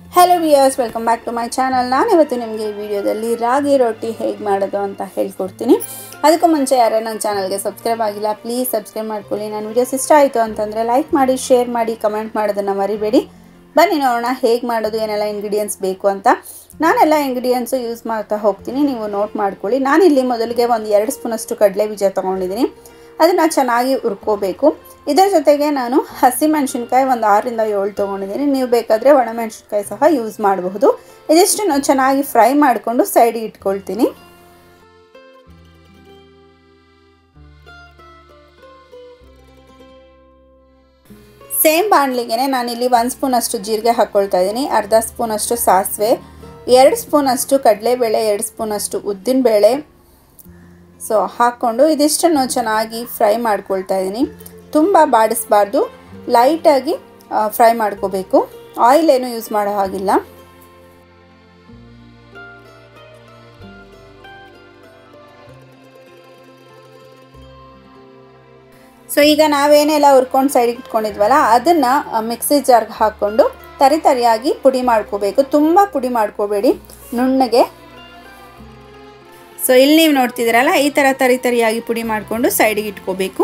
hello viewers welcome back to my channel ನಾನು ಇವತ್ತು ನಿಮಗೆ ಈ ವಿಡಿಯೋದಲ್ಲಿ ರಾಗಿ ರೊಟ್ಟಿ ಹೇಗೆ ಮಾಡೋದು ಅಂತ ಹೇಳ್ಕೊಡ್ತೀನಿ ಅದಕ್ಕೂ ಮುಂಚೆ ಯಾರೇ ನನ್ನ ಚಾನಲ್ಗೆ ಸಬ್ಸ್ಕ್ರೈಬ್ ಆಗಿಲ್ಲ ಪ್ಲೀಸ್ ಸಬ್ಸ್ಕ್ರೈಬ್ ಮಾಡ್ಕೊಳ್ಳಿ ನನ್ನ ವಿಡಿಯೋಸ್ ಇಷ್ಟ ಆಯಿತು ಅಂತಂದರೆ ಲೈಕ್ ಮಾಡಿ ಶೇರ್ ಮಾಡಿ ಕಮೆಂಟ್ ಮಾಡೋದನ್ನು ಮರಿಬೇಡಿ ಬನ್ನಿ ನೋಡೋಣ ಹೇಗೆ ಮಾಡೋದು ಏನೆಲ್ಲ ಇಂಗ್ರೀಡಿಯೆಂಟ್ಸ್ ಬೇಕು ಅಂತ ನಾನೆಲ್ಲ ಇಂಗ್ರೀಡಿಯೆಂಟ್ಸು ಯೂಸ್ ಮಾಡ್ತಾ ಹೋಗ್ತೀನಿ ನೀವು ನೋಟ್ ಮಾಡ್ಕೊಳ್ಳಿ ನಾನಿಲ್ಲಿ ಮೊದಲಿಗೆ ಒಂದು ಎರಡು ಸ್ಪೂನಷ್ಟು ಕಡಲೆ ಬೀಜ ತೊಗೊಂಡಿದ್ದೀನಿ ಅದನ್ನು ಚೆನ್ನಾಗಿ ಹುರ್ಕೋಬೇಕು ಇದರ ಜೊತೆಗೆ ನಾನು ಹಸಿಮೆಣಸಿನ್ಕಾಯಿ ಒಂದು ಆರರಿಂದ ಏಳು ತೊಗೊಂಡಿದ್ದೀನಿ ನೀವು ಬೇಕಾದರೆ ಒಣಮೆಣಸಿನ್ಕಾಯಿ ಸಹ ಯೂಸ್ ಮಾಡಬಹುದು ಇದಿಷ್ಟನ್ನು ಚೆನ್ನಾಗಿ ಫ್ರೈ ಮಾಡಿಕೊಂಡು ಸೈಡಿಗೆ ಇಟ್ಕೊಳ್ತೀನಿ ಸೇಮ್ ಬಾಣಲಿಗೆ ನಾನಿಲ್ಲಿ ಒಂದು ಸ್ಪೂನಷ್ಟು ಜೀರಿಗೆ ಹಾಕ್ಕೊಳ್ತಾ ಇದ್ದೀನಿ ಅರ್ಧ ಸ್ಪೂನಷ್ಟು ಸಾಸಿವೆ ಎರಡು ಸ್ಪೂನಷ್ಟು ಕಡಲೆಬೇಳೆ ಎರಡು ಸ್ಪೂನಷ್ಟು ಉದ್ದಿನಬೇಳೆ ಸೊ ಹಾಕ್ಕೊಂಡು ಇದಿಷ್ಟನ್ನು ಚೆನ್ನಾಗಿ ಫ್ರೈ ಮಾಡ್ಕೊಳ್ತಾ ಇದ್ದೀನಿ ತುಂಬ ಬಾಡಿಸ್ಬಾರ್ದು ಲೈಟಾಗಿ ಫ್ರೈ ಮಾಡ್ಕೋಬೇಕು ಆಯಿಲ್ ಏನು ಯೂಸ್ ಮಾಡೋ ಹಾಗಿಲ್ಲ ಸೊ ಈಗ ನಾವೇನೆಲ್ಲ ಹುರ್ಕೊಂಡು ಸೈಡಿಗೆ ಇಟ್ಕೊಂಡಿದ್ವಲ್ಲ ಅದನ್ನು ಮಿಕ್ಸಿ ಜಾರ್ಗೆ ಹಾಕ್ಕೊಂಡು ತರಿ ತರಿಯಾಗಿ ಪುಡಿ ಮಾಡ್ಕೋಬೇಕು ತುಂಬ ಪುಡಿ ಮಾಡ್ಕೋಬೇಡಿ ನುಣ್ಣಗೆ ಸೊ ಇಲ್ಲಿ ನೀವು ನೋಡ್ತಿದ್ದೀರಲ್ಲ ಈ ಥರ ತರಿ ತರಿಯಾಗಿ ಪುಡಿ ಮಾಡಿಕೊಂಡು ಸೈಡಿಗೆ ಇಟ್ಕೋಬೇಕು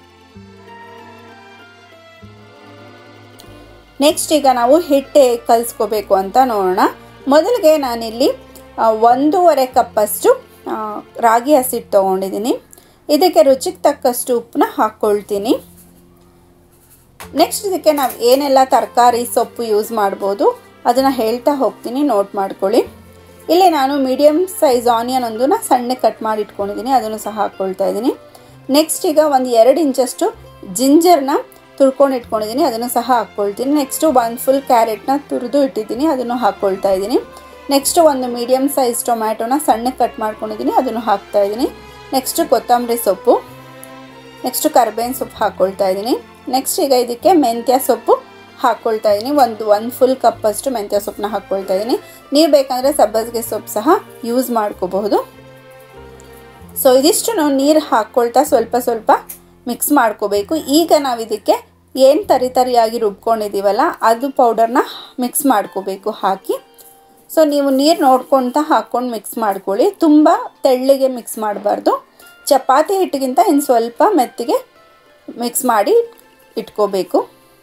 ನೆಕ್ಸ್ಟ್ ಈಗ ನಾವು ಹಿಟ್ಟೆ ಕಲಿಸ್ಕೋಬೇಕು ಅಂತ ನೋಡೋಣ ಮೊದಲಿಗೆ ನಾನಿಲ್ಲಿ ಒಂದೂವರೆ ಕಪ್ಪಷ್ಟು ರಾಗಿ ಹಸಿಟ್ಟು ತೊಗೊಂಡಿದ್ದೀನಿ ಇದಕ್ಕೆ ರುಚಿಗೆ ತಕ್ಕಷ್ಟು ಉಪ್ಪನ್ನ ಹಾಕ್ಕೊಳ್ತೀನಿ ನೆಕ್ಸ್ಟ್ ಇದಕ್ಕೆ ನಾವು ಏನೆಲ್ಲ ತರಕಾರಿ ಸೊಪ್ಪು ಯೂಸ್ ಮಾಡ್ಬೋದು ಅದನ್ನು ಹೇಳ್ತಾ ಹೋಗ್ತೀನಿ ನೋಟ್ ಮಾಡ್ಕೊಳ್ಳಿ ಇಲ್ಲಿ ನಾನು ಮೀಡಿಯಮ್ ಸೈಜ್ ಆನಿಯನ್ ಒಂದನ್ನ ಸಣ್ಣ ಕಟ್ ಮಾಡಿ ಇಟ್ಕೊಂಡಿದ್ದೀನಿ ಅದನ್ನು ಸಹ ಹಾಕ್ಕೊಳ್ತಾ ಇದ್ದೀನಿ ನೆಕ್ಸ್ಟ್ ಈಗ ಒಂದು ಎರಡು ಇಂಚಷ್ಟು ಜಿಂಜರ್ನ ತುರ್ಕೊಂಡು ಇಟ್ಕೊಂಡಿದ್ದೀನಿ ಅದನ್ನು ಸಹ ಹಾಕ್ಕೊಳ್ತೀನಿ ನೆಕ್ಸ್ಟು ಒಂದು ಫುಲ್ ಕ್ಯಾರೆಟ್ನ ತುರಿದು ಇಟ್ಟಿದ್ದೀನಿ ಅದನ್ನು ಹಾಕ್ಕೊಳ್ತಾ ಇದ್ದೀನಿ ನೆಕ್ಸ್ಟು ಒಂದು ಮೀಡಿಯಮ್ ಸೈಜ್ ಟೊಮ್ಯಾಟೊನ ಸಣ್ಣಕ್ಕೆ ಕಟ್ ಮಾಡ್ಕೊಂಡಿದ್ದೀನಿ ಅದನ್ನು ಹಾಕ್ತಾ ಇದ್ದೀನಿ ನೆಕ್ಸ್ಟು ಕೊತ್ತಂಬರಿ ಸೊಪ್ಪು ನೆಕ್ಸ್ಟು ಕರ್ಬೇವಿನ ಸೊಪ್ಪು ಹಾಕ್ಕೊಳ್ತಾ ಇದ್ದೀನಿ ನೆಕ್ಸ್ಟ್ ಈಗ ಇದಕ್ಕೆ ಮೆಂತ್ಯ ಸೊಪ್ಪು ಹಾಕ್ಕೊಳ್ತಾ ಇದ್ದೀನಿ ಒಂದು ಒಂದು ಫುಲ್ ಕಪ್ಪಷ್ಟು ಮೆಂತ್ಯ ಸೊಪ್ಪನ್ನ ಹಾಕ್ಕೊಳ್ತಾ ಇದ್ದೀನಿ ನೀವು ಬೇಕಂದರೆ ಸಬ್ಬಸಿಗೆ ಸೊಪ್ಪು ಸಹ ಯೂಸ್ ಮಾಡ್ಕೋಬಹುದು ಸೊ ಇದಿಷ್ಟು ನೀರು ಹಾಕ್ಕೊಳ್ತಾ ಸ್ವಲ್ಪ ಸ್ವಲ್ಪ ಮಿಕ್ಸ್ ಮಾಡ್ಕೋಬೇಕು ಈಗ ನಾವು ಇದಕ್ಕೆ ಏನು ತರಿ ತರಿಯಾಗಿ ರುಬ್ಕೊಂಡಿದ್ದೀವಲ್ಲ ಅದು ಪೌಡರ್ನ ಮಿಕ್ಸ್ ಮಾಡ್ಕೋಬೇಕು ಹಾಕಿ ಸೊ ನೀವು ನೀರು ನೋಡ್ಕೊಳ್ತಾ ಹಾಕ್ಕೊಂಡು ಮಿಕ್ಸ್ ಮಾಡ್ಕೊಳ್ಳಿ ತುಂಬ ತೆಳ್ಳಗೆ ಮಿಕ್ಸ್ ಮಾಡಬಾರ್ದು ಚಪಾತಿ ಹಿಟ್ಟಿಗಿಂತ ಇನ್ನು ಸ್ವಲ್ಪ ಮೆತ್ತಿಗೆ ಮಿಕ್ಸ್ ಮಾಡಿ ಇಟ್ಕೋಬೇಕು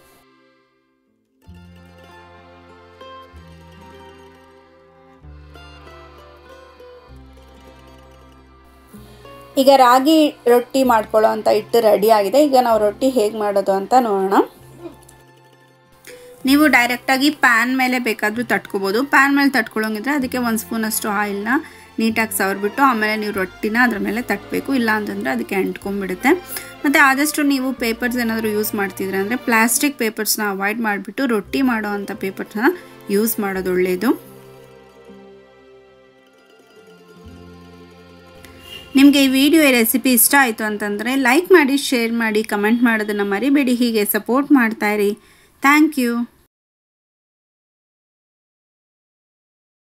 ಈಗ ರಾಗಿ ರೊಟ್ಟಿ ಮಾಡ್ಕೊಳ್ಳೋ ಅಂತ ಹಿಟ್ಟು ರೆಡಿ ಆಗಿದೆ ಈಗ ನಾವು ರೊಟ್ಟಿ ಹೇಗೆ ಮಾಡೋದು ಅಂತ ನೋಡೋಣ ನೀವು ಡೈರೆಕ್ಟಾಗಿ ಪ್ಯಾನ್ ಮೇಲೆ ಬೇಕಾದರೂ ತಟ್ಕೋಬೋದು ಪ್ಯಾನ್ ಮೇಲೆ ತಟ್ಕೊಳ್ಳೋಂಗಿದ್ರೆ ಅದಕ್ಕೆ ಒಂದು ಸ್ಪೂನಷ್ಟು ಆಯಿಲ್ನ ನೀಟಾಗಿ ಸವರ್ಬಿಟ್ಟು ಆಮೇಲೆ ನೀವು ರೊಟ್ಟಿನ ಅದ್ರ ಮೇಲೆ ತಟ್ಟಬೇಕು ಇಲ್ಲ ಅಂತಂದರೆ ಅದಕ್ಕೆ ಅಂಟ್ಕೊಂಡ್ಬಿಡುತ್ತೆ ಮತ್ತು ಆದಷ್ಟು ನೀವು ಪೇಪರ್ಸ್ ಏನಾದರೂ ಯೂಸ್ ಮಾಡ್ತಿದ್ರೆ ಅಂದರೆ ಪ್ಲಾಸ್ಟಿಕ್ ಪೇಪರ್ಸ್ನ ಅವಾಯ್ಡ್ ಮಾಡಿಬಿಟ್ಟು ರೊಟ್ಟಿ ಮಾಡೋ ಅಂಥ ಪೇಪರ್ಸ್ನ ಯೂಸ್ ಮಾಡೋದು ಒಳ್ಳೆಯದು ನಿಮಗೆ ಈ ವಿಡಿಯೋ ಈ ರೆಸಿಪಿ ಇಷ್ಟ ಆಯಿತು ಅಂತಂದರೆ ಲೈಕ್ ಮಾಡಿ ಶೇರ್ ಮಾಡಿ ಕಮೆಂಟ್ ಮಾಡೋದನ್ನು ಮರಿಬೇಡಿ ಹೀಗೆ ಸಪೋರ್ಟ್ ಮಾಡ್ತಾಯಿರಿ ಥ್ಯಾಂಕ್ ಯು